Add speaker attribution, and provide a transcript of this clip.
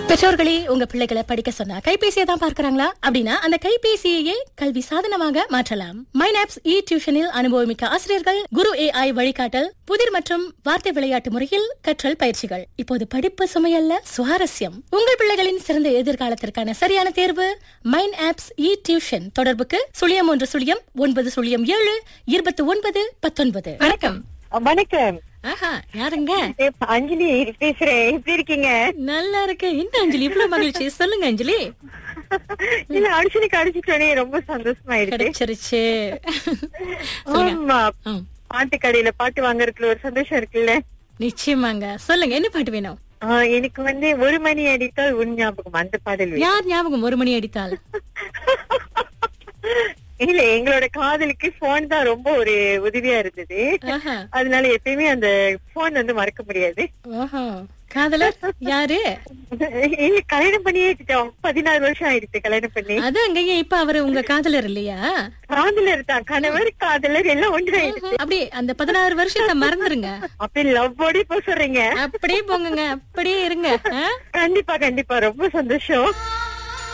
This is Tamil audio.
Speaker 1: பெற்றோர்களே உங்க பிள்ளைகளை படிக்க சொன்னா கைபேசியை தான் பார்க்கறாங்களா அப்படின்னா அந்த கைபேசியையே கல்வி சாதனமாக மாற்றலாம் மைனாப்ஸ் இ டியூஷனில் அனுபவமிக்க ஆசிரியர்கள் குரு ஏஐ வழிகாட்டல் புதிர் மற்றும் வார்த்தை விளையாட்டு முறையில் கற்றல் பயிற்சிகள் இப்போது படிப்பு சுமையல்ல சுவாரஸ்யம் உங்கள் பிள்ளைகளின் சிறந்த எதிர்காலத்திற்கான சரியான தேர்வு மைன் ஆப்ஸ் இ டியூஷன் தொடர்புக்கு சுழியம் ஒன்று சுழியம் ஒன்பது சுழியம் ஏழு இருபத்தி ஒன்பது பத்தொன்பது வணக்கம்
Speaker 2: வணக்கம்
Speaker 1: ஆஹா யாருங்க
Speaker 2: ஏ, அஞ்சலி பேசுறேன் எப்படி இருக்கீங்க
Speaker 1: நல்லா இருக்கு என்ன அஞ்சலி இவ்வளவு மகிழ்ச்சி சொல்லுங்க அஞ்சலி
Speaker 2: இல்ல அடிச்சுனுக்கு அடிச்சுட்டோனே ரொம்ப சந்தோஷமாயிடுச்சு
Speaker 1: கிடைச்சிருச்சு சொல்லுங்க.
Speaker 2: ஆமா
Speaker 1: ம்,
Speaker 2: பாட்டு கடையில பாட்டு வாங்குறதுல ஒரு சந்தோஷம் இருக்குல்ல
Speaker 1: நிச்சயமாங்க சொல்லுங்க என்ன பாட்டு வேணும்
Speaker 2: ஆ, எனக்கு வந்து ஒரு மணி அடித்தால் உன் ஞாபகம் அந்த பாடல் வேணும்.
Speaker 1: யார் ஞாபகம் ஒரு மணி அடித்தால்
Speaker 2: இல்ல எங்களோட காதலுக்கு போன் தான் ரொம்ப ஒரு உதவியா இருந்தது
Speaker 1: ஆஹா,
Speaker 2: அதனால எப்பயுமே அந்த போன் வந்து மறக்க முடியாது
Speaker 1: ஓஹோ காதலர் யாரு
Speaker 2: இல்ல கல்யாணம் பண்ணியே வச்சுட்டோம் பதினாறு வருஷம் ஆயிடுச்சு கல்யாணம் பண்ணி
Speaker 1: அது அங்கேயே இப்ப அவரு உங்க காதலர் இல்லையா
Speaker 2: காதலர் தான் கணவர் காதலர் எல்லாம் ஒன்றாயிடுச்சு
Speaker 1: ஆஹா, அப்படி அந்த பதினாறு வருஷத்தை மறந்துருங்க
Speaker 2: அப்படி லவ்வோட இப்ப சொல்றீங்க
Speaker 1: அப்படியே போங்கங்க அப்படியே இருங்க ஆ?
Speaker 2: கண்டிப்பா கண்டிப்பா ரொம்ப சந்தோஷம்